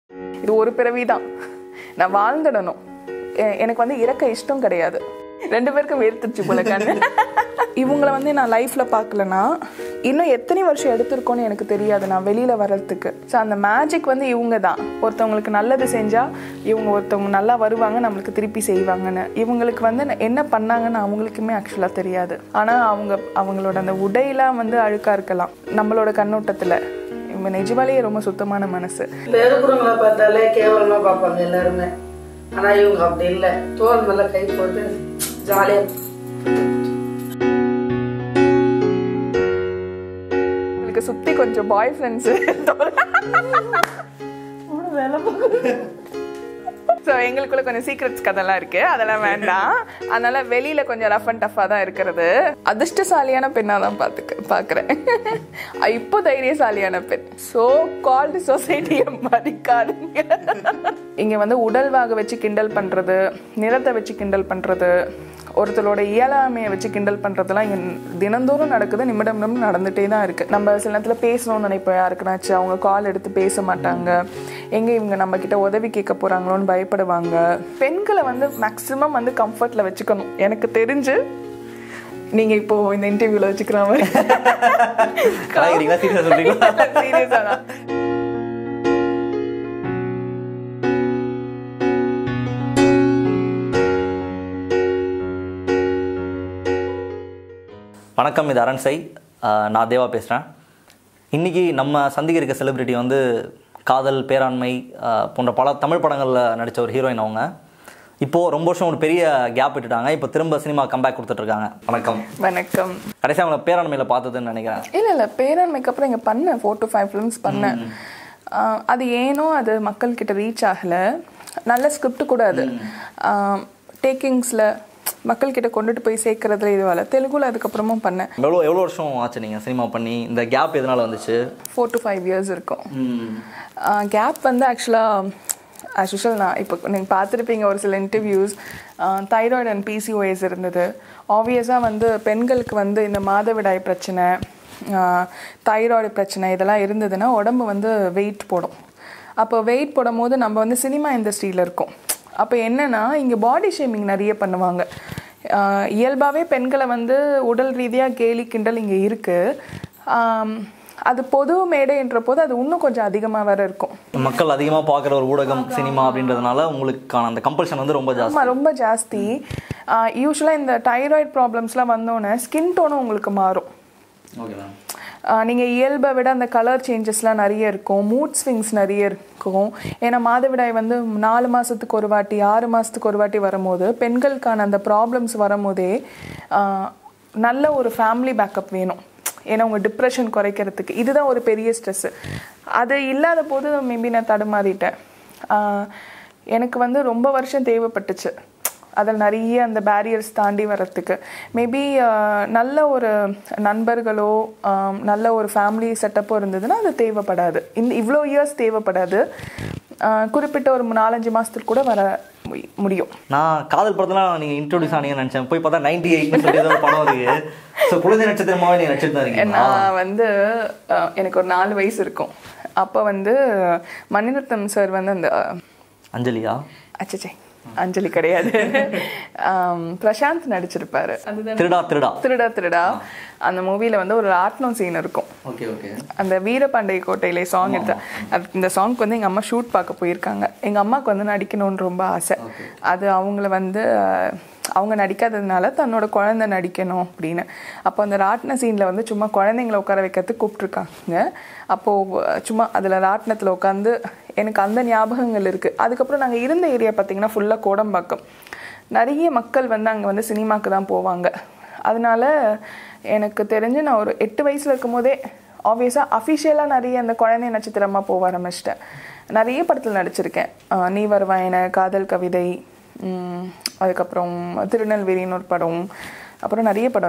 இது ஒரு பிறவி தான் நான் வாழ்ந்துடணும் எ- எனக்கு வந்து இறக்க இஷ்டம் கிடையாது ரெண்டு பேருக்கும் வேர்த்துருச்சு போல கண்ணு இவங்கள வந்து நான் லைஃப்ல பார்க்கலனா இன்னும் எத்தனை வருஷம் எடுத்திருக்கோன்னு எனக்கு தெரியாது நான் வெளியில வர்றதுக்கு ஸோ அந்த மேஜிக் வந்து இவங்க தான் ஒருத்தவங்களுக்கு நல்லது செஞ்சா இவங்க ஒருத்தவங்க நல்லா வருவாங்க நம்மளுக்கு திருப்பி செய்வாங்கன்னு இவங்களுக்கு வந்து நான் என்ன பண்ணாங்கன்னு அவங்களுக்குமே ஆக்சுவலாக தெரியாது ஆனால் அவங்க அவங்களோட அந்த உடையெல்லாம் வந்து அழுக்கா இருக்கலாம் நம்மளோட கண்ணோட்டத்தில் இவங்க நிஜமாலேயே ரொம்ப சுத்தமான மனசு இந்த இருக்கிறவங்கள பார்த்தாலே கேவலமா பார்ப்பாங்க எல்லாருமே ஆனா இவங்க அப்படி இல்லை தோல் மேல கை போட்டு ஜாலியா உங்களுக்கு சுத்தி கொஞ்சம் பாய் ஃப்ரெண்ட்ஸ் வேலை பார்க்க ஸோ எங்களுக்குள்ள கொஞ்சம் சீக்ரெட்ஸ் கதெல்லாம் இருக்கு அதெல்லாம் வேண்டாம் அதனால வெளியில கொஞ்சம் ரஃப் அண்ட் டஃப்பாக தான் இருக்கிறது அதிர்ஷ்டசாலியான பெண்ணாக தான் பார்த்துக்க பார்க்குறேன் இப்போ தைரியசாலியான பெண் ஸோ கால்டு சொசைட்டியை மதிக்காதுங்க இங்கே வந்து உடல்வாக வச்சு கிண்டல் பண்ணுறது நிறத்தை வச்சு கிண்டல் பண்ணுறது ஒருத்தரோட இயலாமையை வச்சு கிண்டல் பண்ணுறதுலாம் இங்கே தினந்தோறும் நடக்குது நிமிடம் நிமிடம் நடந்துகிட்டே தான் இருக்குது நம்ம சில நேரத்தில் பேசணும்னு நினைப்போம் யாருக்குனாச்சு அவங்க கால் எடுத்து பேச மாட்டாங்க எங்கே இவங்க நம்ம கிட்ட உதவி கேட்க போகிறாங்களோன்னு பயப்படுவாங்க பெண்களை வந்து மேக்ஸிமம் வந்து கம்ஃபர்ட்டில் வச்சுக்கணும் எனக்கு தெரிஞ்சு நீங்கள் இப்போ இந்த இன்டர்வியூவில் வச்சுக்கிற மாதிரி கலாய்க்கிறீங்களா சீரியஸாக சொல்றீங்களா சீரியஸாக தான் வணக்கம் இது அரண்சை ஆஹ் நான் தேவா பேசுகிறேன் இன்றைக்கி நம்ம சந்திக்க இருக்க செலிபிரிட்டி வந்து காதல் பேராண்மை ஆஹ் போன்ற பல தமிழ் படங்களில் நடித்த ஒரு ஹீரோயின் அவங்க இப்போது ரொம்ப வருஷம் ஒரு பெரிய கேப் விட்டுட்டாங்க இப்போ திரும்ப சினிமா கம்பேக் கொடுத்துட்ருக்காங்க வணக்கம் வணக்கம் கடைசி அவங்கள பேராண்மையில் பார்த்ததுன்னு நினைக்கிறேன் இல்லை இல்லை பேரண்மைக்கு அப்புறம் இங்கே பண்ணேன் ஃபோர் டு ஃபைவ் ஃபிலிம்ஸ் பண்ணேன் ஆஹ் அது ஏனோ அது மக்கள்கிட்ட ரீச் ஆகலை நல்ல ஸ்கிரிப்ட் கூட அது டேக்கிங்ஸில் மக்கள்கிட்ட கொண்டுட்டு போய் சேர்க்கறதுல இதுவால தெலுங்குல அதுக்கப்புறமும் பண்ணேன் எவ்வளோ எவ்வளோ வருஷம் ஆச்சு நீங்கள் சினிமா பண்ணி இந்த கேப் எதனால் வந்துச்சு ஃபோர் டு ஃபைவ் இயர்ஸ் இருக்கும் கேப் வந்து ஆக்சுவலாக ஆஸ் யூஷுவல் நான் இப்போ நீங்கள் பார்த்துருப்பீங்க ஒரு சில இன்டர்வியூஸ் தைராய்டு அண்ட் பிசிஓஎஸ் இருந்தது ஆப்வியஸாக வந்து பெண்களுக்கு வந்து இந்த மாதவிடாய் பிரச்சனை தைராய்டு பிரச்சனை இதெல்லாம் இருந்ததுன்னா உடம்பு வந்து வெயிட் போடும் அப்போ வெயிட் போடும் போது நம்ம வந்து சினிமா இண்டஸ்ட்ரியில் இருக்கோம் அப்போ என்னன்னா இங்கே பாடி ஷேமிங் நிறைய பண்ணுவாங்க ஆஹ் இயல்பாகவே பெண்களை வந்து உடல் ரீதியாக கேலி கிண்டல் இங்கே இருக்குது அது பொது மேடைன்ற போது அது இன்னும் கொஞ்சம் அதிகமாக வேற இருக்கும் மக்கள் அதிகமாக பார்க்குற ஒரு ஊடகம் சினிமா அப்படின்றதுனால உங்களுக்கான அந்த கம்பல்ஷன் வந்து ரொம்ப ஜாஸ்தி ஆமாம் ரொம்ப ஜாஸ்தி யூஸ்வலாக இந்த தைராய்டு ப்ராப்ளம்ஸ்லாம் வந்தோடனே ஸ்கின் டோனும் உங்களுக்கு மாறும் ஓகே மேம் நீங்கள் இயல்பை விட அந்த கலர் சேஞ்சஸ்லாம் நிறைய இருக்கும் மூட் ஸ்விங்ஸ் நிறைய இருக்கும் ஏன்னா மாதவிடாய் வந்து நாலு மாதத்துக்கு ஒரு வாட்டி ஆறு மாதத்துக்கு ஒரு வாட்டி வரும்போது பெண்களுக்கான அந்த ப்ராப்ளம்ஸ் வரும்போதே ஆஹ், நல்ல ஒரு ஃபேமிலி பேக்கப் வேணும் ஏன்னா உங்கள் டிப்ரெஷன் குறைக்கிறதுக்கு இதுதான் ஒரு பெரிய ஸ்ட்ரெஸ்ஸு அது இல்லாத போது மேபி நான் தடுமாறிட்டேன் ஆஹ், எனக்கு வந்து ரொம்ப வருஷம் தேவைப்பட்டுச்சு அதில் நிறைய அந்த பேரியர்ஸ் தாண்டி வர்றதுக்கு மேபி நல்ல ஒரு நண்பர்களோ ஆம், நல்ல ஒரு ஃபேமிலி செட்டப்போ இருந்ததுன்னா அது தேவைப்படாது இந்த இவ்வளோ இயர்ஸ் தேவைப்படாது ஆஹ், குறிப்பிட்ட ஒரு நாலஞ்சு மாதத்துக்கு கூட வர முடி- முடியும் நான் காதல் படத்தெல்லாம் நீங்கள் இன்ட்ரோடியூஸ் ஆனீங்கன்னு நினச்சேன் போய் பார்த்தா நைன்டி எயிட்னு சொல்லி ஏதோ ஒரு படம் இருக்கு ஸோ குழந்தை நட்சத்திரமாவே நீங்கள் நடிச்சிட்டு தான் இருக்கீங்களா நான் வந்து ஆஹ், எனக்கு ஒரு நாலு வயசு இருக்கும் அப்போ வந்து மணிரத்னம் சார் வந்து அந்த அஞ்சலியா அச்சச்சே அஞ்சலி கிடையாது ஆம், பிரசாந்த் நடிச்சிருப்பாரு அதுதான் திருடா திருடா திருடா திருடா அந்த மூவில வந்து ஒரு ராட்னம் சீன் இருக்கும் ஓகே ஓகே அந்த வீரபாண்டிய கோட்டையிலே சாங் எடுத்த அது இந்த சாங்க்கு வந்து எங்கள் அம்மா ஷூட் பார்க்க போயிருக்காங்க எங்கள் அம்மாவுக்கு வந்து நடிக்கணும்னு ரொம்ப ஆசை அது அவங்கள வந்து அஹ், அவங்க நடிக்காததுனால தன்னோட குழந்தை நடிக்கணும் அப்படின்னு அப்போ அந்த ராட்டின சீனில் வந்து சும்மா குழந்தைங்கள உட்கார வைக்கிறதுக்கு கூப்பிட்ருக்காங்க அப்போது சும்மா அதில் ராட்டினத்தில் உட்காந்து எனக்கு அந்த ஞாபகங்கள் இருக்குது அதுக்கப்புறம் நாங்கள் இருந்த ஏரியா பார்த்தீங்கன்னா ஃபுல்லாக கோடம்பாக்கம் நிறைய மக்கள் வந்து அங்கே வந்து சினிமாக்கு தான் போவாங்க அதனால எனக்கு தெரிஞ்சு நான் ஒரு எட்டு வயசில் இருக்கும்போதே ஆப்வியஸாக அஃபிஷியலாக நிறைய அந்த குழந்தை நட்சத்திரமாக போக ஆரம்பிச்சிட்டேன் நிறைய படத்தில் நடிச்சிருக்கேன் ஆஹ் நீ வருவாயன காதல் கவிதை உம், அதுக்கப்புறம் திருநெல்வேலின்னு ஒரு படம் அப்புறம் நிறைய படம் இருக்கும்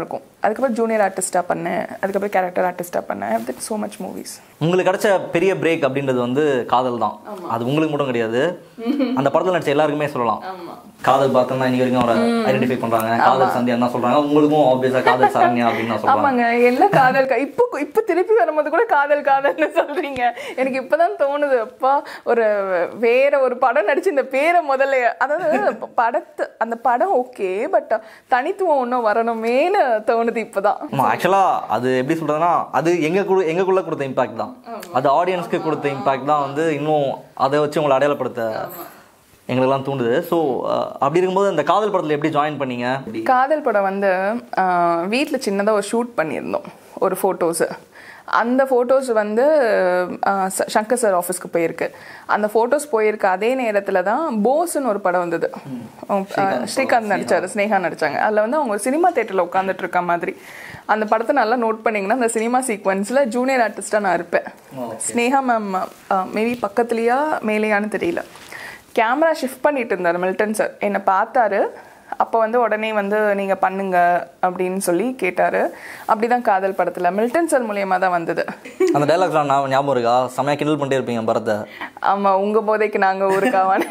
அதுக்கப்புறம் ஜூனியர் ஆர்டிஸ்டாக பண்ணேன் அதுக்கப்புறம் கேரக்டர் ஆர்டிஸ்டாக பண்ணேன் I have so much movies உங்களுக்கு கிடைச்ச பெரிய பிரேக் அப்படின்றது வந்து காதல் தான் அது உங்களுக்கு மட்டும் கிடையாது அந்த படத்தில் நடிச்ச எல்லாருக்குமே சொல்லலாம் காதல் பார்த்தோம்னா இன்னைக்கு வரைக்கும் அவரை ஐடென்டிஃபை பண்றாங்க காதல் சந்தியா தான் சொல்றாங்க உங்களுக்கும் ஆப்வியஸா காதல் சரண்யா அப்படின்னு தான் சொல்றாங்க ஆமாங்க எல்லாம் காதல் கா- இப்போ இப்போ திருப்பி வரும்போது கூட காதல் காதல்னு சொல்றீங்க எனக்கு இப்பதான் தோணுது அப்பா ஒரு வேற ஒரு படம் நடிச்சு இந்த பேரை முதல்ல அதாவது படத்து அந்த படம் ஓகே பட் தனித்துவம் ஒன்றும் வரணுமேன்னு தோணுது இப்பதான் ஆமா ஆக்சுவலா அது எப்படி சொல்றதுன்னா அது எங்க குழு எங்களுக்குள்ள கொடுத்த இம்பாக்ட் தான் அது ஆடியன்ஸ்க்கு கொடுத்த இம்பாக்ட் தான் வந்து இன்னும் அதை வச்சு உங்களை அடையாளப்படுத்த எங்களுக்கெல்லாம் தூண்டுது ஸோ அப்படி இருக்கும்போது அந்த காதல் படத்துல எப்படி ஜாயின் பண்ணீங்க எப்படி காதல் படம் வந்து வீட்டில் சின்னதாக ஒரு ஷூட் பண்ணியிருந்தோம் ஒரு ஃபோட்டோஸு அந்த ஃபோட்டோஸ் வந்து ஆஹ், ச- சங்கர் சார் ஆஃபீஸ்க்கு போயிருக்கு அந்த ஃபோட்டோஸ் போயிருக்கு அதே நேரத்தில் தான் போஸ்ன்னு ஒரு படம் வந்தது ஆஹ், ஸ்ரீகாந்த் நடிச்சாரு ஸ்னேகா நடிச்சாங்க அதில் வந்து அவங்க சினிமா தேட்டரில் உட்காந்துட்டு இருக்க மாதிரி அந்த படத்தை நல்லா நோட் பண்ணிங்கன்னா அந்த சினிமா சீக்வன்ஸில் ஜூனியர் ஆர்டிஸ்ட்டாக நான் இருப்பேன் ஸ்னேகா மேம் மேபி பக்கத்துலையா மேலேயான்னு தெரியல கேமரா ஷிஃப்ட் பண்ணிட்டு இருந்தார் மில்டன் சார் என்னை பார்த்தாரு அப்போ வந்து உடனே வந்து நீங்கள் பண்ணுங்க அப்படின்னு சொல்லி கேட்டார் அப்படி தான் காதல் படத்தில் மில்டன் சார் மூலியமாக தான் வந்தது அந்த டைலாக்ஸ்லாம் நான் ஞாபகம் இருக்கா செம்மையா கிண்டல் பண்ணிட்டே இருப்பீங்க பரத்தை ஆமாம் உங்கள் போதைக்கு நாங்கள் ஊருக்காவான்னு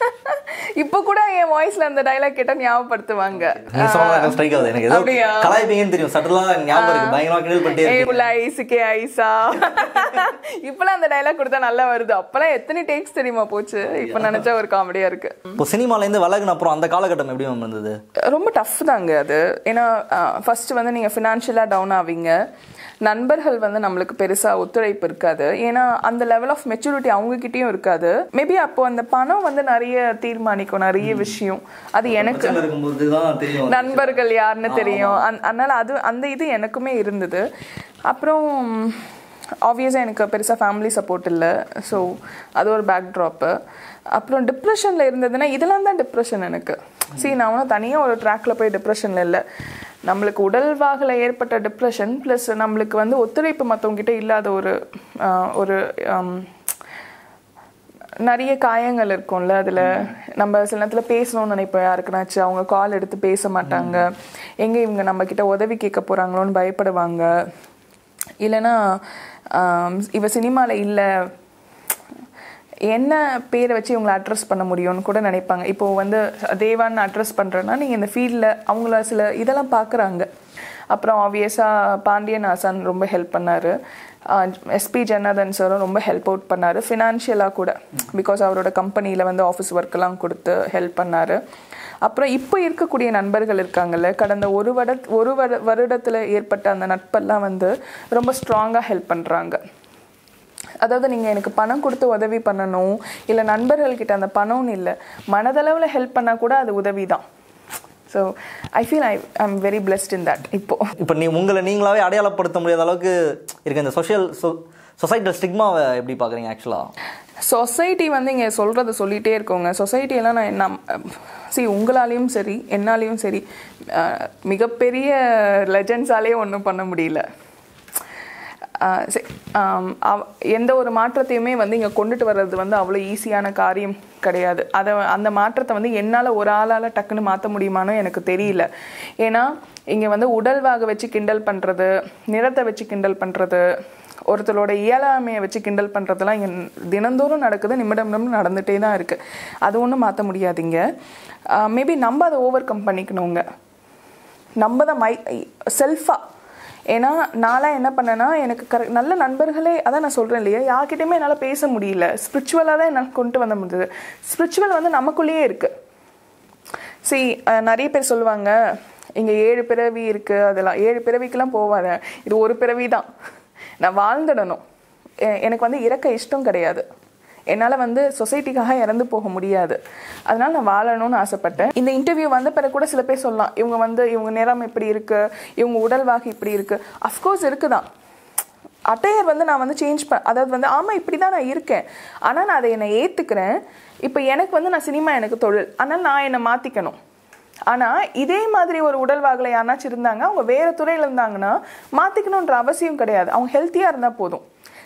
இப்போ கூட என் வாய்ஸில் அந்த டைலாக் கேட்டால் ஞாபகப்படுத்துவாங்க நீங்க சொன்னா ஸ்ட்ரைக் ஆகுது எனக்கு ஏதோ அப்படியா? கலாய்ப்பீங்கன்னு தெரியும் சட்டலா ஞாபகம் இருக்கு பயங்கரமா கிண்டல் பண்ணிட்டே ஏ இருப்பீங்க உள்ள ஐஸுக்கே ஐஸா இப்பெல்லாம் அந்த டைலாக் கொடுத்தா நல்லா வருது அப்பெல்லாம் எத்தனை டேக்ஸ் தெரியுமா போச்சு இப்போ நினைச்சா ஒரு காமெடியா இருக்கு இப்போ சினிமால இருந்து விலகுன அப்புறம் அந்த காலகட்டம் எப்படி மேம் இருந்தது ரொம்ப டஃப் தாங்க அது ஏன்னா ஃபர்ஸ்ட் வந்து நீங்கள் ஃபினான்ஷியலாக டவுன் ஆவீங்க நண்பர்கள் வந்து நம்மளுக்கு பெருசாக ஒத்துழைப்பு இருக்காது ஏன்னா அந்த லெவல் ஆஃப் மெச்சூரிட்டி அவங்கக்கிட்டேயும் இருக்காது மேபி அப்போ அந்த பணம் வந்து நிறைய தீர்மானிக்கும் நிறைய விஷயம் அது எனக்கு இருக்கும்போது தான் தெரியும் நண்பர்கள் யாருன்னு தெரியும் அந்- அதனால அது அந்த இது எனக்குமே இருந்தது அப்புறம் ஆப்வியஸாக எனக்கு பெருசாக ஃபேமிலி சப்போர்ட் இல்லை ஸோ அது ஒரு பேக் ட்ராப்பு அப்புறம் டிப்ரெஷனில் இருந்ததுன்னா இதெல்லாம் தான் டிப்ரெஷன் எனக்கு சரி நான் ஒன்றும் தனியாக ஒரு ட்ராக்ல போய் டிப்ரெஷனில் இல்லை நம்மளுக்கு உடல்வாகில் ஏற்பட்ட டிப்ரெஷன் ப்ளஸ் நம்மளுக்கு வந்து ஒத்துழைப்பு மற்றவங்ககிட்ட இல்லாத ஒரு ஆஹ், ஒரு ஆம், நிறைய காயங்கள் இருக்கும்ல அதில் நம்ம சில நேரத்தில் பேசணும்னு நினைப்போம் யாருக்குனாச்சு அவங்க கால் எடுத்து பேச மாட்டாங்க எங்கே இவங்க நம்ம கிட்ட உதவி கேட்க போகிறாங்களோன்னு பயப்படுவாங்க இல்லைன்னா ஆம், இவ சினிமாவில் இல்லை என்ன பேரை வச்சு இவங்களை அட்ரஸ் பண்ண முடியும்னு கூட நினைப்பாங்க இப்போ வந்து தேவான்னு அட்ரஸ் பண்ணுறேன்னா நீங்கள் இந்த ஃபீல்டில் அவங்கள சில இதெல்லாம் பார்க்குறாங்க அப்புறம் ஆப்வியஸாக பாண்டியன் ஆசான் ரொம்ப ஹெல்ப் பண்ணார் எஸ்பி ஜனார்தன் சாரும் ரொம்ப ஹெல்ப் அவுட் பண்ணார் ஃபினான்ஷியலாக கூட பிகாஸ் அவரோட கம்பெனியில் வந்து ஆஃபீஸ் ஒர்க்கெல்லாம் கொடுத்து ஹெல்ப் பண்ணார் அப்புறம் இப்போ இருக்கக்கூடிய நண்பர்கள் இருக்காங்கல்ல கடந்த ஒரு வட ஒரு வட வருடத்தில் ஏற்பட்ட அந்த நட்பெல்லாம் வந்து ரொம்ப ஸ்ட்ராங்காக ஹெல்ப் பண்ணுறாங்க அதாவது நீங்கள் எனக்கு பணம் கொடுத்து உதவி பண்ணணும் இல்லை நண்பர்கள்கிட்ட அந்த பணம்னு இல்லை மனதளவில் ஹெல்ப் பண்ணால் கூட அது உதவி தான் so I feel I I'm very blessed in that இப்போ இப்போ நீ உங்களை நீங்களாவே அடையாளப்படுத்த முடியாத அளவுக்கு இருக்க இந்த சோஷியல் சொசைட்டியில் ஸ்டிக்மாவை எப்படி பார்க்குறீங்க ஆக்சுவலாக சொசைட்டி வந்து இங்கே சொல்கிறத சொல்லிகிட்டே இருக்கோங்க சொசைட்டியெல்லாம் நான் நம் சி உங்களாலேயும் சரி என்னாலேயும் சரி அஹ், மிகப்பெரிய லெஜண்ட்ஸாலே ஒன்றும் பண்ண முடியல அஹ், சரி, ஆம், அவ- எந்த ஒரு மாற்றத்தையுமே வந்து இங்கே கொண்டுட்டு வர்றது வந்து அவ்வளோ ஈஸியான காரியம் கிடையாது அதை அந்த மாற்றத்தை வந்து என்னால் ஒரு ஆளால் டக்குன்னு மாற்ற முடியுமான்னு எனக்கு தெரியல ஏன்னா இங்கே வந்து உடல்வாக வச்சு கிண்டல் பண்ணுறது நிறத்தை வச்சு கிண்டல் பண்ணுறது ஒருத்தரோட இயலாமையை வச்சு கிண்டல் பண்ணுறதெல்லாம் இங்கே தினந்தோறும் நடக்குது நிமிடம் நிமிடம் நடந்துகிட்டே தான் இருக்குது அது ஒன்றும் மாற்ற முடியாதுங்க மேபி நம்ம அதை ஓவர் கம் பண்ணிக்கணுங்க நம்ம தான் மை செல்ஃபாக ஏன்னா நான்லாம் என்ன பண்ணேன்னா எனக்கு கரெ நல்ல நண்பர்களே அதான் நான் சொல்கிறேன் இல்லையா யார்கிட்டயுமே என்னால் பேச முடியல ஸ்பிரிச்சுவலாக தான் என்னால் கொண்டு வந்த முடியுது ஸ்பிரிச்சுவல் வந்து நமக்குள்ளேயே இருக்குது சி நிறைய பேர் சொல்லுவாங்க இங்கே ஏழு பிறவி இருக்குது அதெல்லாம் ஏழு பிறவிக்கெல்லாம் போவாத இது ஒரு பிறவி தான் நான் வாழ்ந்துடணும் எ- எனக்கு வந்து இறக்க இஷ்டம் கிடையாது என்னால் வந்து சொசைட்டிக்காக இறந்து போக முடியாது அதனால நான் வாழணும்னு ஆசைப்பட்டேன் இந்த இன்டர்வியூ வந்த பிறகு கூட சில பேர் சொல்லலாம் இவங்க வந்து இவங்க நிறம் இப்படி இருக்கு இவங்க உடல்வாகு இப்படி இருக்கு அஃப்கோர்ஸ் இருக்குதான் அட்டையர் வந்து நான் வந்து சேஞ்ச் பண்ண அதாவது வந்து ஆமாம் இப்படி தான் நான் இருக்கேன் ஆனால் நான் அதை என்னை ஏற்றுக்கிறேன் இப்போ எனக்கு வந்து நான் சினிமா எனக்கு தொழில் ஆனால் நான் என்னை மாற்றிக்கணும் ஆனால் இதே மாதிரி ஒரு உடல்வாகலை யாருனாச்சும் இருந்தாங்க அவங்க வேறு துறையில் இருந்தாங்கன்னா மாற்றிக்கணுன்ற அவசியம் கிடையாது அவங்க ஹெல்த்தியாக இருந்தால் போதும்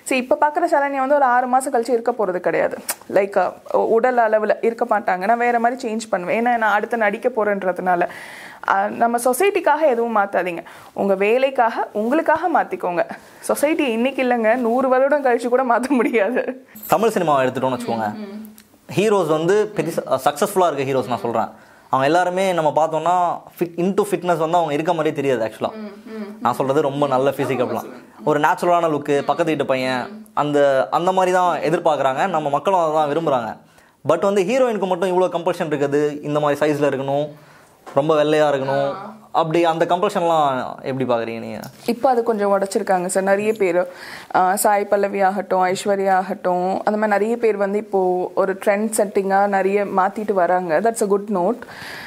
சரி இப்போ பார்க்குற சரண்யா வந்து ஒரு ஆறு மாதம் கழிச்சு இருக்க போகிறது கிடையாது லைக் உடல் அளவில் இருக்க மாட்டாங்க நான் வேறு மாதிரி சேஞ்ச் பண்ணுவேன் ஏன்னா நான் அடுத்து நடிக்க போகிறேன்றதுனால நம்ம சொசைட்டிக்காக எதுவும் மாற்றாதீங்க உங்கள் வேலைக்காக உங்களுக்காக மாற்றிக்கோங்க சொசைட்டி இன்னைக்கு இல்லைங்க நூறு வருடம் கழிச்சு கூட மாற்ற முடியாது தமிழ் சினிமாவை எடுத்துட்டோம்னு வச்சுக்கோங்க ஹீரோஸ் வந்து பெரிய சக்ஸஸ்ஃபுல்லாக இருக்க ஹீரோஸ் நான் சொல்கிறேன் அவங்க எல்லாருமே நம்ம பார்த்தோம்னா ஃபிட் இன்டு ஃபிட்னஸ் வந்து அவங்க இருக்க மாதிரியே தெரியாது ஆக்சுவலாக நான் சொல்கிறது ரொம்ப நல்ல ஃபிசிக் அப்படிலாம் ஒரு நேச்சுரலான லுக்கு பக்கத்து வீட்டு பையன் அந்த அந்த மாதிரி தான் எதிர்பார்க்குறாங்க நம்ம மக்களும் அதை தான் விரும்புகிறாங்க பட் வந்து ஹீரோயினுக்கு மட்டும் இவ்வளோ கம்பல்ஷன் இருக்குது இந்த மாதிரி சைஸில் இருக்கணும் ரொம்ப வெள்ளையாக இருக்கணும் அப்படி அந்த கம்பல்ஷன்லாம் எப்படி பார்க்குறீங்க நீங்கள் இப்போ அது கொஞ்சம் உடச்சிருக்காங்க சார் நிறைய பேர் சாய் பல்லவி ஆகட்டும் ஐஸ்வர்யா ஆகட்டும் அந்த மாதிரி நிறைய பேர் வந்து இப்போது ஒரு ட்ரெண்ட் செட்டிங்காக நிறைய மாற்றிட்டு வராங்க தட்ஸ் அ குட் நோட்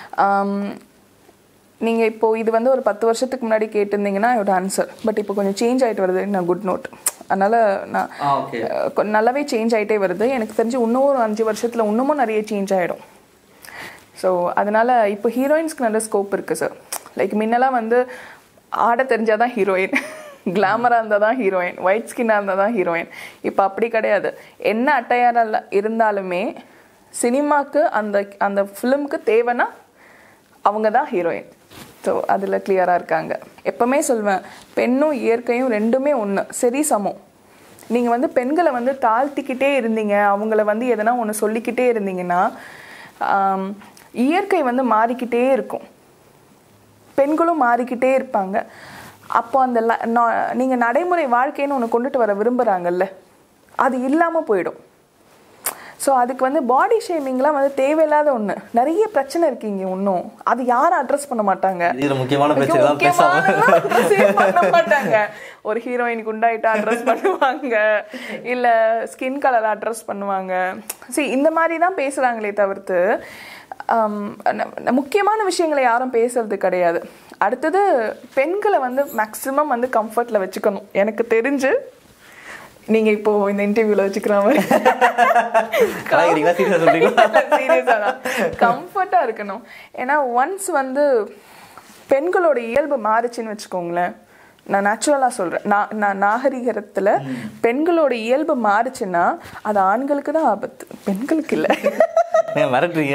நீங்கள் இப்போ இது வந்து ஒரு பத்து வருஷத்துக்கு முன்னாடி கேட்டிருந்தீங்கன்னா ஒரு ஆன்சர் பட் இப்போ கொஞ்சம் சேஞ்ச் ஆகிட்டு வருது நான் குட் நோட் அதனால் நான் ஆ ஓகே அஹ், கொ- நல்லாவே சேஞ்ச் ஆகிட்டே வருது எனக்கு தெரிஞ்சு இன்னும் ஒரு அஞ்சு வருஷத்தில் இன்னமும் நிறைய சேஞ்ச் ஆகிடும் ஸோ அதனால் இப்போ ஹீரோயின்ஸ்க்கு நல்ல ஸ்கோப் இருக்குது சார் லைக் முன்னெல்லாம் வந்து ஆட தெரிஞ்சால் தான் ஹீரோயின் கிளாமராக இருந்தால் தான் ஹீரோயின் ஒயிட் ஸ்கின்னாக இருந்தால் தான் ஹீரோயின் இப்போ அப்படி கிடையாது என்ன அட்டையாரில் இருந்தாலுமே சினிமாக்கு அந்த அந்த ஃபிலிம்க்கு தேவைன்னா அவங்க தான் ஹீரோயின் ஸோ அதில் கிளியராக இருக்காங்க எப்பவுமே சொல்வேன் பெண்ணும் இயற்கையும் ரெண்டுமே ஒன்று சரி சமம் நீங்கள் வந்து பெண்களை வந்து தாழ்த்திக்கிட்டே இருந்தீங்க அவங்கள வந்து எதனா ஒன்று சொல்லிக்கிட்டே இருந்தீங்கன்னா ஆம், இயற்கை வந்து மாறிக்கிட்டே இருக்கும் பெண்களும் மாறிக்கிட்டே இருப்பாங்க அப்போ அந்த ல- நா- நீங்க நடைமுறை வாழ்க்கைன்னு ஒன்று கொண்டுட்டு வர விரும்புகிறாங்கல்ல அது இல்லாமல் போயிடும் ஸோ அதுக்கு வந்து பாடி ஷேமிங்லாம் வந்து தேவையில்லாத ஒன்று நிறைய பிரச்சனை இருக்கீங்க இன்னும் அது யாரும் அட்ரஸ் பண்ண மாட்டாங்க இதில் முக்கியமான பிரச்சனை தான் பேசாமல் முக்கியமானதெல்லாம் address ஏ பண்ண மாட்டாங்க ஒரு ஹீரோயினுக்கு உண்டாயிட்டா அட்ரஸ் பண்ணுவாங்க இல்ல ஸ்கின் கலர் அட்ரஸ் பண்ணுவாங்க see இந்த மாதிரி தான் பேசுறாங்களே தவிர்த்து ஆம், ந- ந- முக்கியமான விஷயங்களை யாரும் பேசுறது கிடையாது அடுத்தது பெண்களை வந்து மேக்சிமம் வந்து கம்ஃபர்ட்ல வச்சுக்கணும் எனக்கு தெரிஞ்சு நீங்க இப்போ இந்த இன்டர்வியூல வச்சுக்கிற மாதிரி கலாய்க்கிறீங்களா சீரியஸாக சொல்கிறீங்களா சீரியஸா கம்ஃபர்ட்டா இருக்கணும் ஏன்னா ஒன்ஸ் வந்து பெண்களோட இயல்பு மாறுச்சுன்னு வச்சுக்கோங்களேன் நான் நேச்சுரலாக சொல்கிறேன் நான் நான் நாகரிகத்தில் பெண்களோட இயல்பு மாறுச்சுன்னா அது ஆண்களுக்கு தான் ஆபத்து பெண்களுக்கு இல்லை ஏன் மிரட்டுறீங்க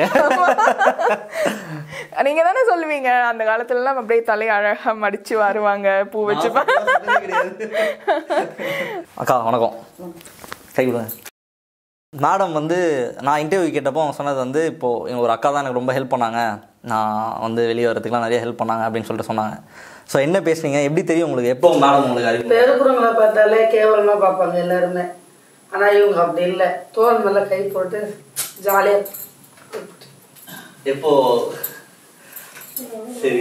நீங்க தானே சொல்லுவீங்க அந்த காலத்துலலாம் அப்படியே தலையை அழகா மடிச்சு வருவாங்க பூ வச்சு அக்கா வணக்கம் கை கொடுங்க மேடம் வந்து நான் இன்டர்வியூ கேட்டப்போ அவங்க சொன்னது வந்து இப்போது எங்கள் ஒரு அக்கா தான் எனக்கு ரொம்ப ஹெல்ப் பண்ணாங்க நான் வந்து வெளியே வரதுக்குலாம் நிறைய ஹெல்ப் பண்ணாங்க அப்படின்னு சொல்லிட்டு சொன்னாங்க ஸோ என்ன பேசுனீங்க எப்படி தெரியும் உங்களுக்கு எப்போ மேடம் உங்களுக்கு அறிவு பெருக்குறவங்கள பார்த்தாலே கேவலமா பார்ப்பாங்க எல்லாருமே ஆனா இவங்க அப்படி இல்லை தோல் மேல கை போட்டு ஜாலியா எப்போ சரி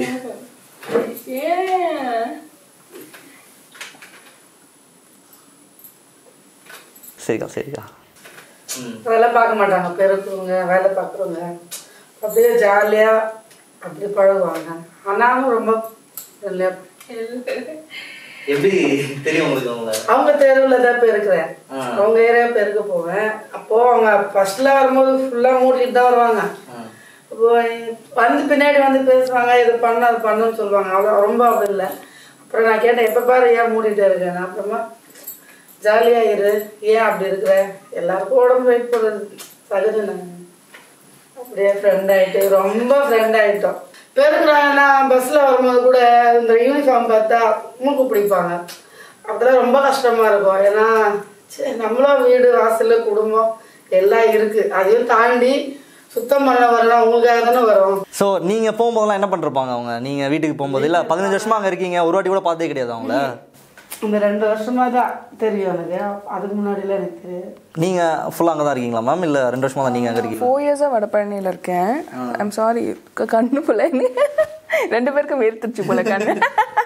சரிக்கா சரிக்கா ம் வேலை பார்க்க மாட்டாங்க பெருக்குறவங்க வேலை பார்க்குறவங்க அப்படியே ஜாலியா அப்படி பழகுவாங்க ஆனாலும் ரொம்ப friendly ஆ எப்படி தெரியும் உங்களுக்கு அவங்கள அவங்க தெருவில் தான் பெருக்கிறேன் ஆ. அவங்க ஏரியா பெருக்க போவேன் அப்போ அவங்க ஃபர்ஸ்ட்ல வரும்போது ஃபுல்லா மூடிட்டு தான் வருவாங்க இப்போ வந்து பின்னாடி வந்து பேசுவாங்க இது பண்ண அது பண்ணுன்னு சொல்லுவாங்க அவ்வளோ ரொம்ப அப்படி இல்லை அப்புறம் நான் கேட்டேன் எப்போ பாரு ஏன் மூடிட்டு இருக்கேன் அப்புறமா ஜாலியா இரு ஏன் அப்படி இருக்கிற எல்லாருக்கும் உடம்பு வெயிட் போடுறது சகஜம் நாங்க. அப்படியே ஃப்ரெண்ட் ஆயிட்டு ரொம்ப ஃப்ரெண்ட் ஆயிட்டோம் பெருக்குறாங்கன்னா பஸ்ல வரும்போது கூட இந்த யூனிஃபார்ம் பார்த்தா மூக்கு பிடிப்பாங்க அதெல்லாம் ரொம்ப கஷ்டமா இருக்கும் ஏன்னா சரி நம்மளும் வீடு வாசல் குடும்பம் எல்லாம் இருக்கு அதையும் தாண்டி சுத்தம் பண்ண வரணும் உங்களுக்காக தானே வரும் ஸோ நீங்கள் போகும்போதெல்லாம் என்ன பண்ணிருப்பாங்க அவங்க நீங்கள் வீட்டுக்கு போகும்போது இல்லை பதினஞ்சு வருஷமா அங்கே இருக்கீங்க ஒரு வாட்டி கூட பார்த்தே கிடையாது அவங்கள இந்த ரெண்டு வருஷமா தான் தெரியும் எனக்கு அதுக்கு முன்னாடிலாம் எனக்கு தெரியாது நீங்கள் ஃபுல்லாக அங்கே தான் இருக்கீங்களா மேம் இல்லை ரெண்டு வருஷமா தான் நீங்கள் அங்கே இருக்கீங்க ஃபோர் இயர்ஸாக வடபழனியில் இருக்கேன் ஐம் சாரி கண்ணு போல ரெண்டு பேருக்கும் வேர்த்துருச்சு போல கண்ணு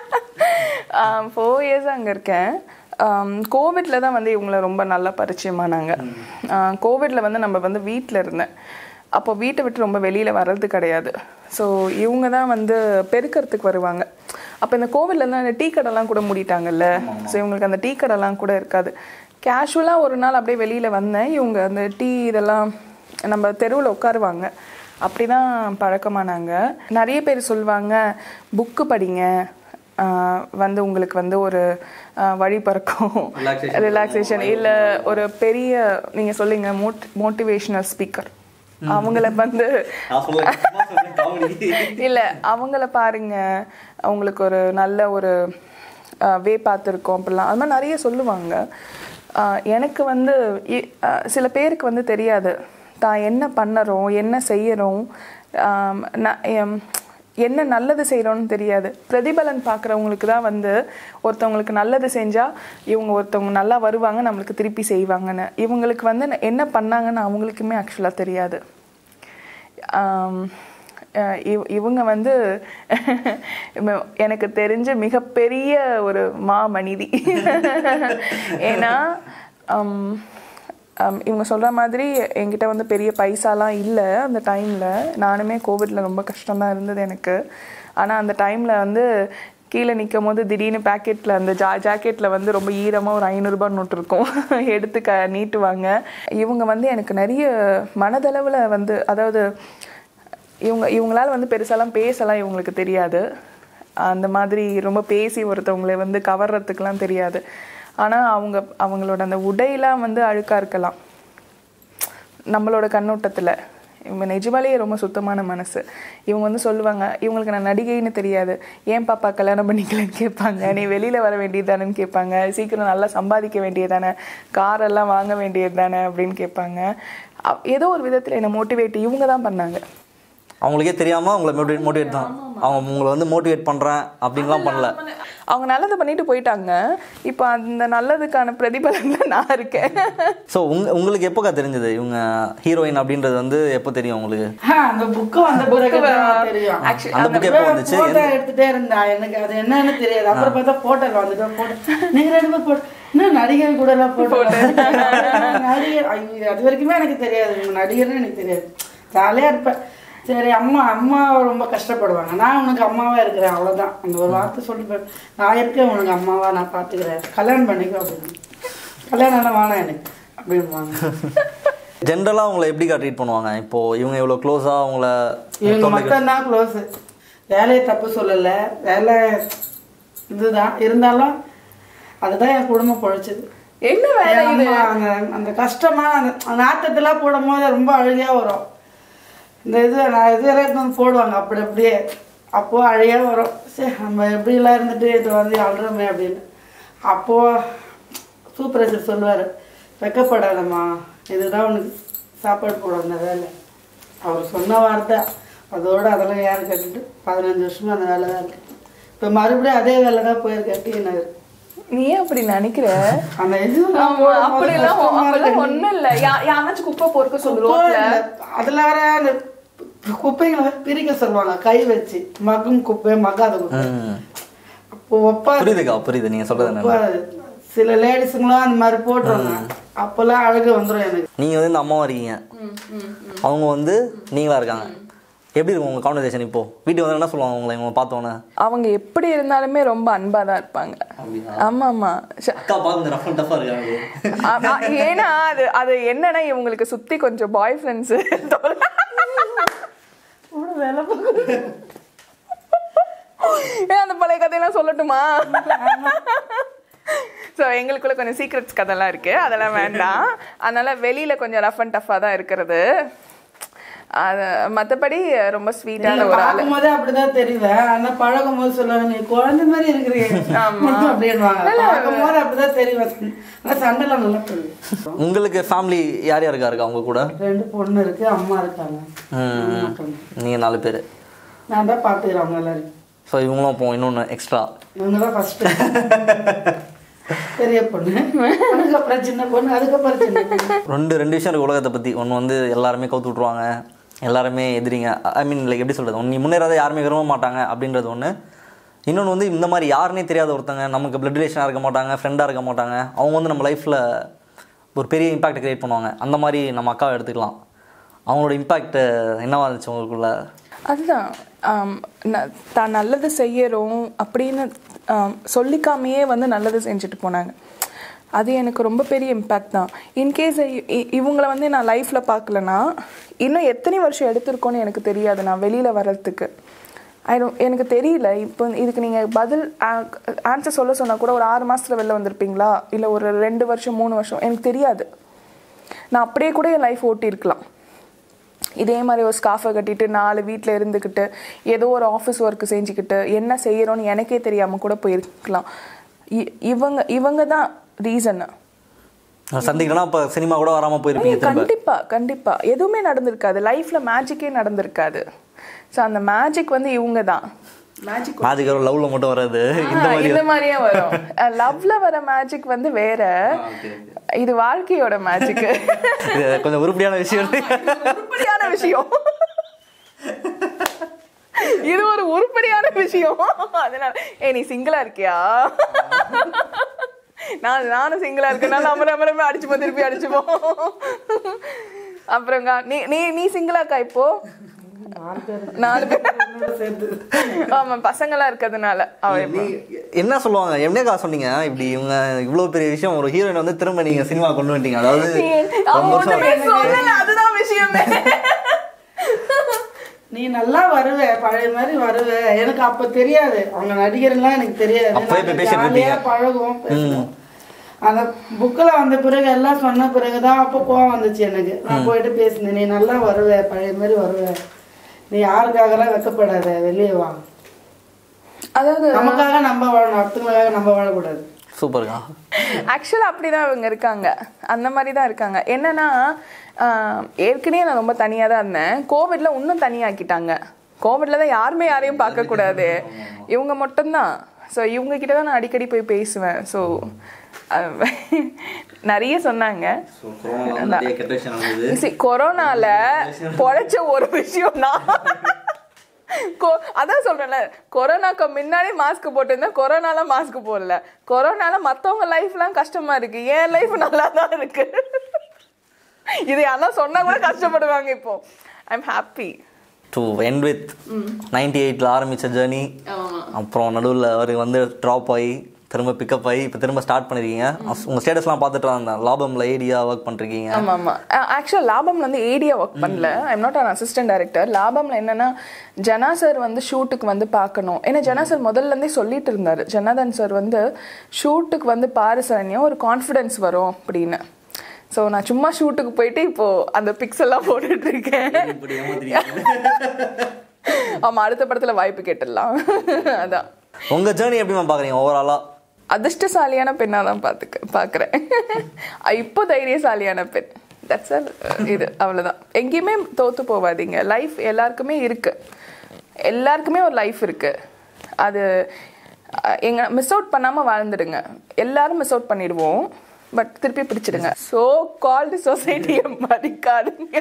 ஃபோர் இயர்ஸ் அங்கே இருக்கேன் கோவிட்ல தான் வந்து இவங்கள ரொம்ப நல்லா பரிச்சயமானாங்க கோவிட்ல வந்து நம்ம வந்து வீட்டில் இருந்தேன் அப்போ வீட்டை விட்டு ரொம்ப வெளியில் வர்றது கிடையாது ஸோ இவங்க தான் வந்து பெருக்கிறதுக்கு வருவாங்க அப்போ இந்த கோவிட்ல இருந்து அந்த டீ கடைலாம் கூட மூடிட்டாங்கல்ல ஸோ இவங்களுக்கு அந்த டீ கடைலாம் கூட இருக்காது கேஷுவலாக ஒரு நாள் அப்படியே வெளியில் வந்தேன் இவங்க அந்த டீ இதெல்லாம் நம்ம தெருவில் உட்காருவாங்க அப்படி தான் பழக்கமானாங்க நிறைய பேர் சொல்லுவாங்க புக்கு படிங்க ஆஹ் வந்து உங்களுக்கு வந்து ஒரு ஆஹ் வழி பிறக்கும் Relaxation. ரிலாக்ஸேஷன் இல்லை ஒரு பெரிய நீங்கள் சொல்லுங்க மோட் மோட்டிவேஷனல் ஸ்பீக்கர் அவங்கள வந்து நான் சொல்ல காமெடி இல்லை அவங்கள பாருங்க அவங்களுக்கு ஒரு நல்ல ஒரு வே பார்த்துருக்கோம் அப்படிலாம் அது மாதிரி நிறைய சொல்லுவாங்க ஆஹ் எனக்கு வந்து இ- ஆஹ் சில பேருக்கு வந்து தெரியாது தான் என்ன பண்ணறோம் என்ன செய்யறோம் ஆம், ந- எம், என்ன நல்லது செய்கிறோன்னு தெரியாது பிரதிபலன் பார்க்குறவங்களுக்கு தான் வந்து ஒருத்தவங்களுக்கு நல்லது செஞ்சால் இவங்க ஒருத்தவங்க நல்லா வருவாங்க நம்மளுக்கு திருப்பி செய்வாங்கன்னு இவங்களுக்கு வந்து என்ன பண்ணாங்கன்னு அவங்களுக்குமே ஆக்சுவலாக தெரியாது ஆம், அஹ் இவ்- இவங்க வந்து ம- எனக்கு தெரிஞ்ச மிகப்பெரிய ஒரு மா மனிதி ஏன்னா ஆம், ஆம், இவங்க சொல்கிற மாதிரி என்கிட்ட வந்து பெரிய பைசாலாம் இல்லை அந்த டைமில் நானுமே கோவிட்ல ரொம்ப கஷ்டமாக இருந்தது எனக்கு ஆனால் அந்த டைமில் வந்து கீழே நிற்கும் போது திடீர்னு பேக்கெட்டில் அந்த ஜா ஜாக்கெட்டில் வந்து ரொம்ப ஈரமாக ஒரு ஐநூறுரூபா நோட்டு இருக்கும் எடுத்து க நீட்டுவாங்க இவங்க வந்து எனக்கு நிறைய மனதளவில் வந்து அதாவது இவங்க இவங்களால வந்து பெருசாலாம் பேசலாம் இவங்களுக்கு தெரியாது அந்த மாதிரி ரொம்ப பேசி ஒருத்தவங்களை வந்து கவர்றதுக்கெலாம் தெரியாது ஆனால் அவங்க அவங்களோட அந்த உடையெல்லாம் வந்து அழுக்காக இருக்கலாம் நம்மளோட கண்ணோட்டத்தில் இவங்க நிஜமாலேயே ரொம்ப சுத்தமான மனசு இவங்க வந்து சொல்லுவாங்க இவங்களுக்கு நான் நடிகைன்னு தெரியாது ஏன் பாப்பா கல்யாணம் பண்ணிக்கலன்னு கேட்பாங்க நீ வெளியில் வர வேண்டியதானேன்னு கேட்பாங்க சீக்கிரம் நல்லா சம்பாதிக்க வேண்டியதானே காரெல்லாம் வாங்க வேண்டியது தானே அப்படின்னு கேட்பாங்க அ- ஏதோ ஒரு விதத்தில் என்னை மோட்டிவேட் இவங்க தான் பண்ணாங்க அவங்களுக்கே தெரியாம உங்களை மோட்டிவேட் மோட்டிவேட் தான் அவங்க உங்களை வந்து மோட்டிவேட் பண்றேன் அப்படின்லாம் பண்ணல அவங்க நல்லது பண்ணிட்டு போயிட்டாங்க இப்போ அந்த நல்லதுக்கான பிரதிபலன்ல நான் இருக்கேன் ஸோ உங்க உங்களுக்கு எப்போக்கா தெரிஞ்சது இவங்க ஹீரோயின் அப்படின்றது வந்து எப்போ தெரியும் உங்களுக்கு ஆ, அந்த புக்கு வந்த பிறகு தான் தெரியும் Actually, அந்த புக் எப்போ வந்துச்சு போட்டோ எடுத்துட்டே இருந்தா எனக்கு அது என்னன்னு தெரியாது அப்புறம் பார்த்தா போட்டோல வந்துட்டு போட்டோ நீங்க ரெண்டு பேரும் போட்டோ இன்னும் நடிகர் கூட எல்லாம் போட்டோ நடிகர் ஐயோ, அது வரைக்குமே எனக்கு தெரியாது உங்க நடிகர்னு எனக்கு தெரியாது ஜாலியா இருப்பேன் சரி அம்மா அம்மா ரொம்ப கஷ்டப்படுவாங்க நான் உனக்கு அம்மாவா இருக்கிறேன் அவ்வளவுதான் அந்த ஒரு வார்த்தை சொல்லிட்டு போயிரு. நான் இருக்கேன் உனக்கு அம்மாவா நான் பாத்துக்கிறேன் கல்யாணம் பண்ணிக்கோ அப்படின்னு கல்யாணம் எல்லாம் வேணாம் எனக்கு அப்படின்வாங்க ஜென்ரலாக உங்களை எப்படிக்கா ட்ரீட் பண்ணுவாங்க இப்போ இவங்க இவ்வளோ க்ளோஸாக உங்களை இவங்க மட்டும்தான் க்ளோஸ் வேலையை தப்பு சொல்லலை வேலை இதுதான் இருந்தாலும் அதுதான் என் குடும்பம் பொழைச்சது என்ன வேலை என் அம்மா அந்த அந்த கஷ்டமா அந்த அந்த ஆட்டத்தெல்லாம் போடும் போது ரொம்ப அழுகையா வரும் இந்த இது நான் இது வரைக்கும் வந்து போடுவாங்க அப்படி அப்படியே அப்போ அழுகையா வரும் சரி நம்ம எப்படிலாம் இருந்துட்டு இது வந்து அழுறோமே அப்படின்னு அப்போ சூப்பர்வைசர் சொல்லுவார் வெக்கப்படாதம்மா இதுதான் உனக்கு சாப்பாடு போட வந்த வேலை அவர் சொன்ன வார்த்தை அதோட அதெல்லாம் யார் கேட்டுட்டு பதினஞ்சு வருஷமா அந்த வேலை தான் இருக்கு இப்போ மறுபடியும் அதே வேலை தான் போயிருக்கேன் டீ நகர் நீ ஏன் அப்படி நினைக்கிற அந்த இது ஆமா, அப்படிலாம் அப்படிலாம் ஒண்ணும் இல்ல யா- யாராச்சும் குப்பை பொறுக்க சொல்லு ரோட்ல அதுல வர அந்த குப்பைகளை பிரிக்க சொல்லுவாங்க கை வச்சு மகும் குப்பை மகாத குப்பை ம். அப்போ ஒப்பா புரியுதுக்கா புரியுது நீங்கள் சொல்கிறது என்ன ஒப்பா- சில லேடிஸுங்களாம் அந்த மாதிரி போட்டுருவாங்க அப்போல்லாம் அழகு வந்துடும் எனக்கு நீங்கள் வந்து இந்த அம்மாவா இருக்கீங்க அவங்க வந்து நீங்களா இருக்காங்க எப்படி இருக்கும் உங்கள் கான்வர்சேஷன் இப்போ வீட்டுக்கு வந்து என்ன சொல்லுவாங்க உங்களை இவங்க பார்த்தோன்னே அவங்க எப்படி இருந்தாலுமே ரொம்ப அன்பா தான் இருப்பாங்க ஆமா ஆமா ச- அக்கா பார்த்து ரஃப் அண்ட் டஃபாக இருக்காங்க ஆ- ஆ, ஏன்னா அது அது என்னன்னா இவங்களுக்கு சுத்தி கொஞ்சம் பாய் ஃப்ரெண்ட்ஸ் வேலை பார்க்க ஏன் அந்த பழைய கதையெல்லாம் சொல்லட்டுமா ஸோ எங்களுக்குள்ள கொஞ்சம் சீக்ரெட்ஸ் கதைலாம் இருக்கு அதெல்லாம் வேண்டாம் அதனால வெளியில கொஞ்சம் ரஃப் அண்ட் டஃப்பாக தான் இருக்கிறது அது மற்றபடி ரொம்ப ஸ்வீட்டான ஒரு ஆள் பார்க்கும் போதே அப்படிதான் தெரிவேன் ஆனா பழகும் போது சொல்லுவாங்க நீ குழந்தை மாதிரி இருக்கிறீங்க அப்படின்வாங்க பார்க்கும் போது அப்படிதான் தெரிவேன் ஆனா சண்டைலாம் நல்லா போடுவேன் உங்களுக்கு ஃபேமிலி யார் யாருக்கா இருக்கா அவங்க கூட ரெண்டு பொண்ணு இருக்கு அம்மா இருக்காங்க நான் மட்டும்தான். நீங்கள் நாலு பேர் நான் தான் பார்த்துக்கிறேன் அவங்க எல்லாரையும் ஸோ இவங்களும் இப்போ இன்னொன்று எக்ஸ்ட்ரா இவங்க தான் ஃபர்ஸ்ட் பெரிய பொண்ணு அதுக்கப்புறம் சின்ன பொண்ணு அதுக்கப்புறம் சின்ன பொண்ணு ரெண்டு ரெண்டு விஷயம் இருக்கு உலகத்தை பற்றி ஒன்று வந்து எல்லாருமே கவுத்து விட்ருவாங்க எல்லாருமே எதிரிங்க ஐ மீன் லைக் எப்படி சொல்கிறது நீ முன்னேறாத யாருமே விரும்ப மாட்டாங்க அப்படின்றது ஒன்று இன்னொன்று வந்து இந்த மாதிரி யாருனே தெரியாத ஒருத்தங்க நமக்கு பிளட் ரிலேஷனாக இருக்க மாட்டாங்க ஃப்ரெண்டாக இருக்க மாட்டாங்க அவங்க வந்து நம்ம லைஃப்பில் ஒரு பெரிய இம்பாக்ட் கிரியேட் பண்ணுவாங்க அந்த மாதிரி நம்ம அக்காவை எடுத்துக்கலாம் அவங்களோட இம்பாக்ட் என்னவா இருந்துச்சு உங்களுக்குள்ள அதுதான் ஆம், ந- தான் நல்லது செய்யறோம் அப்படின்னு ஆம், சொல்லிக்காமையே வந்து நல்லது செஞ்சுட்டு போனாங்க அது எனக்கு ரொம்ப பெரிய இம்பேக்ட் தான் இன்கேஸ் இவங்கள வந்து நான் லைஃப்பில் பார்க்கலனா இன்னும் எத்தனை வருஷம் எடுத்திருக்கோன்னு எனக்கு தெரியாது நான் வெளியில் வர்றதுக்கு ஐ எனக்கு தெரியல இப்போ இதுக்கு நீங்கள் பதில் ஆன்சர் சொல்ல சொன்னால் கூட ஒரு ஆறு மாசத்துல வெளில வந்திருப்பீங்களா இல்லை ஒரு ரெண்டு வருஷம் மூணு வருஷம் எனக்கு தெரியாது நான் அப்படியே கூட என் லைஃப் ஓட்டியிருக்கலாம் இதே மாதிரி ஒரு ஸ்காஃபை கட்டிட்டு நாலு வீட்டில் இருந்துக்கிட்டு ஏதோ ஒரு ஆஃபீஸ் ஒர்க்கு செஞ்சுக்கிட்டு என்ன செய்யறோன்னு எனக்கே தெரியாமல் கூட போயிருக்கலாம் இ- இவங்க இவங்க தான் ரீசன்னு சந்திக்கலாம் இப்போ சினிமா கூட வராமல் போயிருப்பீங்க திரும்ப கண்டிப்பா கண்டிப்பா எதுவுமே நடந்திருக்காது லைஃப்ல மேஜிக்கே நடந்திருக்காது ஸோ அந்த மேஜிக் வந்து இவங்க தான் மேஜிக் மேஜிக் வரும் லவ்ல மட்டும் வராது இந்த மாதிரி இந்த மாதிரியே வரும் லவ்ல வர மேஜிக் வந்து வேற இது வாழ்க்கையோட மேஜிக் இது கொஞ்சம் உருப்படியான விஷயம் உருப்படியான விஷயம் இது ஒரு உருப்படியான விஷயம் அதனால ஏ நீ சிங்கிளா இருக்கியா நான் நானும் சிங்கிளா இருக்கனால அமர அமரமே அடிச்சுப்போம் திருப்பி அடிச்சுப்போம் அப்புறங்க நீ நீ நீ சிங்கிளாக்கா இப்போ நாலு பேர் ஆமா பசங்களா இருக்கிறதுனால அவ இப்போ என்ன சொல்லுவாங்க என்னக்கா சொன்னீங்க இப்படி இவங்க இவ்வளவு பெரிய விஷயம் ஒரு ஹீரோயின் வந்து திரும்ப நீங்க சினிமா கொண்டு வந்துட்டீங்க அதாவது அவன் ஒண்ணுமே சொல்லல அதுதான் விஷயமே நீ நல்லா வருவ பழைய மாதிரி வருவ எனக்கு அப்ப தெரியாது அவங்க நடிகர்லாம் எனக்கு தெரியாது அப்பவே போய் நாங்க பேசிட்டு ஜாலியா இருப்பீங்க. பழகுவோம் பேசுவோம் அந்த புக்கில் வந்த பிறகு எல்லாம் சொன்ன பிறகுதான் அப்போ கோவம் வந்துச்சு எனக்கு நான் போயிட்டு பேசினேன் நீ நல்லா வருவ பழைய மாதிரி வருவ நீ யாருக்காகலாம் வெக்கப்படாத வெளியே வா அதாவது நமக்காக நம்ம வாழணும் அடுத்தவங்களுக்காக நம்ம வாழக்கூடாது சூப்பர்க்கா ஆக்சுவலாக அப்படி தான் இவங்க இருக்காங்க அந்த மாதிரி தான் இருக்காங்க என்னன்னா ஆஹ், ஏற்கனவே நான் ரொம்ப தனியாக தான் இருந்தேன் கோவிட்ல இன்னும் தனியாக்கிட்டாங்க கோவிட்ல தான் யாருமே யாரையும் பார்க்கக்கூடாது இவங்க மட்டும்தான் ஸோ இவங்க கிட்ட தான் நான் அடிக்கடி போய் பேசுவேன் ஸோ நிறைய சொன்னாங்க See, கொரோனால பொழைச்ச ஒரு விஷயம் நான் கொ- அதான் சொல்றேன்ல கொரோனாக்கு முன்னாடி மாஸ்க் போட்டிருந்தேன் கொரோனால மாஸ்க் போடல கொரோனால மத்தவங்க லைஃப்லாம் கஷ்டமா இருக்கு என் லைஃப் நல்லா தான் இருக்கு இது யாரெல்லாம் சொன்னா கூட கஷ்டப்படுவாங்க இப்போ I am happy to and with ninety எயிட்டில் ஆரம்பித்த ஜேர்னி அப்புறம் நடுவில் அவர் வந்து ட்ராப் ஆகி திரும்ப பிக்கப் ஆகி இப்போ திரும்ப ஸ்டார்ட் பண்ணிருக்கீங்க உங்கள் ஸ்டேட்டஸ்லாம் பார்த்துட்டு இருந்தேன் லாபம்ல ஏடியா ஒர்க் பண்ணுறீங்க ஆமா ஆமா ஆக்சுவல் லாபம்ல வந்து ஏடியா ஒர்க் பண்ணல I'm not an assistant director லாபம்ல என்னன்னா ஜனா சார் வந்து ஷூட்டுக்கு வந்து பார்க்கணும் ஏன்னா ஜனா சார் முதல்ல இருந்தே சொல்லிட்டு இருந்தாரு ஜனாதன் சார் வந்து ஷூட்டுக்கு வந்து பாரு சரண்யா ஒரு கான்ஃபிடன்ஸ் வரும் அப்படின்னு ஸோ நான் சும்மா ஷூட்டுக்கு போயிட்டு இப்போ அந்த பிக்ஸ் எல்லாம் போட்டுட்டு இருக்கேன் ஆமா அடுத்த படத்துல வாய்ப்பு கேட்டுடலாம் அதான் உங்கள் ஜேர்னி எப்படி மேம் பார்க்குறீங்க ஓவராலாக அதிர்ஷ்டசாலியான பெண்ணாக தான் பார்த்துக்க பார்க்குறேன் இப்போ தைரியசாலியான பெண் தட்ஸ் இது அவ்வளோதான் எங்கேயுமே தோத்து போகாதீங்க லைஃப் எல்லாருக்குமே இருக்கு எல்லாருக்குமே ஒரு லைஃப் இருக்கு அது அஹ், எங்க மிஸ் அவுட் பண்ணாமல் வாழ்ந்துடுங்க எல்லாரும் மிஸ் அவுட் பண்ணிடுவோம் பட் திருப்பி பிடிச்சிடுங்க ஸோ கால்டு சொசைட்டியை மதிக்காதுங்க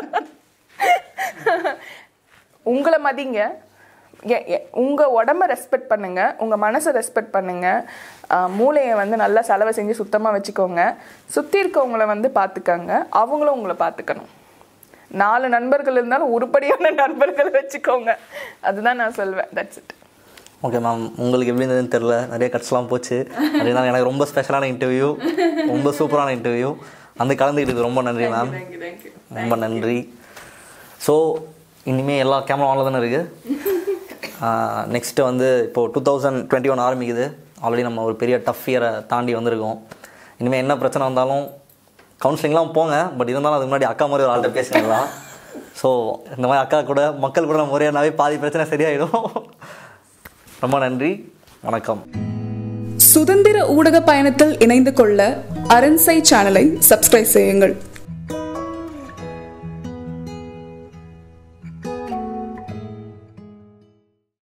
உங்களை மதிங்க எ- எ- உங்க உடம்ப ரெஸ்பெக்ட் பண்ணுங்க உங்க மனசை ரெஸ்பெக்ட் பண்ணுங்க ஆஹ் மூளையை வந்து நல்லா செலவை செஞ்சு சுத்தமா வச்சுக்கோங்க சுத்தி இருக்கவங்கள வந்து பாத்துக்கங்க அவங்களும் உங்களை பாத்துக்கணும் நாலு நண்பர்கள் இருந்தாலும் உருப்படியான நண்பர்களை வச்சுக்கோங்க அதுதான் நான் சொல்வேன் தட்ஸ் இட் ஓகே மேம் உங்களுக்கு எப்படி இருந்ததுன்னு தெரில நிறைய கட்ஸ்லாம் போச்சு அப்படின்னா எனக்கு ரொம்ப ஸ்பெஷலான இன்டர்வியூ ரொம்ப சூப்பரான இன்டர்வியூ வந்து கலந்துக்கிட்டது ரொம்ப நன்றி மேம் ரொம்ப நன்றி ஸோ இனிமேல் எல்லா கேமரா ஆனில் தானே இருக்குது நெக்ஸ்ட்டு வந்து இப்போது டூ தௌசண்ட் டுவெண்ட்டி ஒன் ஆரம்பிக்குது ஆல்ரெடி நம்ம ஒரு பெரிய டஃப் இயரை தாண்டி வந்திருக்கோம் இனிமேல் என்ன பிரச்சனை வந்தாலும் கவுன்சிலிங்லாம் போங்க பட் இருந்தாலும் அதுக்கு முன்னாடி அக்கா மாதிரி ஒரு ஆள்கிட்ட பேசுனீங்களா ஸோ இந்த மாதிரி அக்கா கூட மக்கள் கூட நம்ம முறையானாவே பாதி பிரச்சனை சரியாயிடும் ரொம்ப நன்றி வணக்கம் சுதந்திர ஊடக பயணத்தில் இணைந்து கொள்ள அரண்சை சேனலை சப்ஸ்கிரைப் செய்யுங்கள்